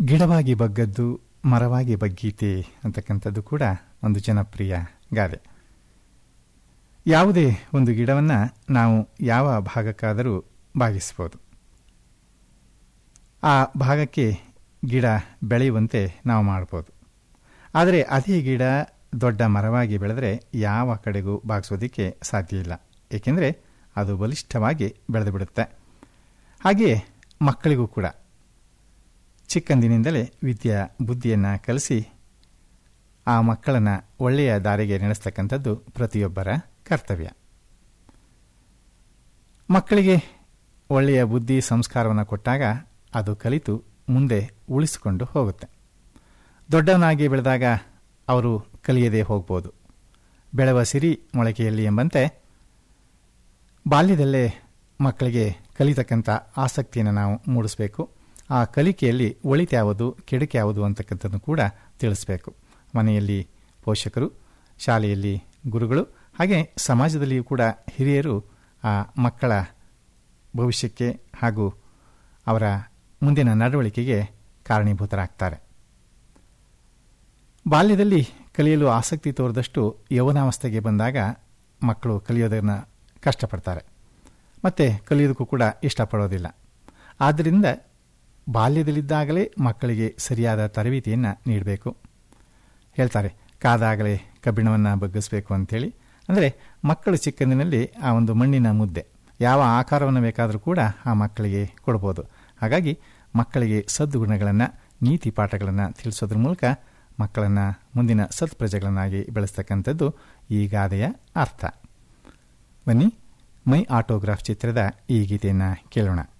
ಗಿಡವಾಗಿ ಬಗ್ಗದ್ದು ಮರವಾಗಿ ಬಗ್ಗೀತೆ ಅಂತಕ್ಕಂಥದ್ದು ಕೂಡ ಒಂದು ಜನಪ್ರಿಯ ಗಾದೆ ಯಾವುದೇ ಒಂದು ಗಿಡವನ್ನು ನಾವು ಯಾವ ಭಾಗಕ್ಕಾದರೂ ಭಾಗಿಸ್ಬೋದು ಆ ಭಾಗಕ್ಕೆ ಗಿಡ ಬೆಳೆಯುವಂತೆ ನಾವು ಮಾಡ್ಬೋದು ಆದರೆ ಅದೇ ಗಿಡ ದೊಡ್ಡ ಮರವಾಗಿ ಬೆಳೆದರೆ ಯಾವ ಕಡೆಗೂ ಬಾಗಿಸೋದಕ್ಕೆ ಸಾಧ್ಯ ಇಲ್ಲ ಏಕೆಂದರೆ ಅದು ಬಲಿಷ್ಠವಾಗಿ ಬೆಳೆದು ಬಿಡುತ್ತೆ ಹಾಗೆಯೇ ಮಕ್ಕಳಿಗೂ ಕೂಡ ಚಿಕ್ಕಂದಿನಿಂದಲೇ ವಿದ್ಯಾ ಬುದ್ಧಿಯನ್ನು ಕಲಿಸಿ ಆ ಮಕ್ಕಳನ್ನು ಒಳ್ಳೆಯ ದಾರಿಗೆ ನಡೆಸ್ತಕ್ಕಂಥದ್ದು ಪ್ರತಿಯೊಬ್ಬರ ಕರ್ತವ್ಯ ಮಕ್ಕಳಿಗೆ ಒಳ್ಳೆಯ ಬುದ್ಧಿ ಸಂಸ್ಕಾರವನ್ನು ಕೊಟ್ಟಾಗ ಅದು ಕಲಿತು ಮುಂದೆ ಉಳಿಸಿಕೊಂಡು ಹೋಗುತ್ತೆ ದೊಡ್ಡವನಾಗಿ ಬೆಳೆದಾಗ ಅವರು ಕಲಿಯದೇ ಹೋಗ್ಬೋದು ಬೆಳೆವ ಸಿರಿ ಮೊಳಕೆಯಲ್ಲಿ ಎಂಬಂತೆ ಬಾಲ್ಯದಲ್ಲೇ ಮಕ್ಕಳಿಗೆ ಕಲಿತಕ್ಕಂಥ ಆಸಕ್ತಿಯನ್ನು ನಾವು ಮೂಡಿಸಬೇಕು ಆ ಕಲಿಕೆಯಲ್ಲಿ ಒಳಿತ್ಯಾವುದು ಕೆಡುಕು ಯಾವುದು ಅಂತಕ್ಕಂಥದ್ದು ಕೂಡ ತಿಳಿಸ್ಬೇಕು ಮನೆಯಲ್ಲಿ ಪೋಷಕರು ಶಾಲೆಯಲ್ಲಿ ಗುರುಗಳು ಹಾಗೆ ಸಮಾಜದಲ್ಲಿಯೂ ಕೂಡ ಹಿರಿಯರು ಆ ಮಕ್ಕಳ ಭವಿಷ್ಯಕ್ಕೆ ಹಾಗೂ ಅವರ ಮುಂದಿನ ನಡವಳಿಕೆಗೆ ಕಾರಣೀಭೂತರಾಗ್ತಾರೆ ಬಾಲ್ಯದಲ್ಲಿ ಕಲಿಯಲು ಆಸಕ್ತಿ ತೋರಿದಷ್ಟು ಯೌವನಾವಸ್ಥೆಗೆ ಬಂದಾಗ ಮಕ್ಕಳು ಕಲಿಯೋದನ್ನು ಕಷ್ಟಪಡ್ತಾರೆ ಮತ್ತು ಕಲಿಯೋದಕ್ಕೂ ಕೂಡ ಇಷ್ಟಪಡೋದಿಲ್ಲ ಆದ್ದರಿಂದ ಬಾಲ್ಯದಲ್ಲಿದ್ದಾಗಲೇ ಮಕ್ಕಳಿಗೆ ಸರಿಯಾದ ತರಬೇತಿಯನ್ನು ನೀಡಬೇಕು ಹೇಳ್ತಾರೆ ಕಾದಾಗಲೇ ಕಬ್ಬಿಣವನ್ನು ಬಗ್ಗಿಸಬೇಕು ಅಂಥೇಳಿ ಅಂದರೆ ಮಕ್ಕಳು ಚಿಕ್ಕಂದಿನಲ್ಲಿ ಆ ಒಂದು ಮಣ್ಣಿನ ಮುದ್ದೆ ಯಾವ ಆಕಾರವನ್ನು ಬೇಕಾದರೂ ಕೂಡ ಆ ಮಕ್ಕಳಿಗೆ ಕೊಡ್ಬೋದು ಹಾಗಾಗಿ ಮಕ್ಕಳಿಗೆ ಸದ್ಗುಣಗಳನ್ನು ನೀತಿ ಪಾಠಗಳನ್ನು ತಿಳಿಸೋದ್ರ ಮೂಲಕ ಮಕ್ಕಳನ್ನು ಮುಂದಿನ ಸತ್ಪ್ರಜೆಗಳನ್ನಾಗಿ ಬೆಳೆಸ್ತಕ್ಕಂಥದ್ದು ಈ ಗಾದೆಯ ಅರ್ಥ ಬನ್ನಿ ಮೈ ಆಟೋಗ್ರಾಫ್ ಚಿತ್ರದ ಈ ಗೀತೆಯನ್ನು ಕೇಳೋಣ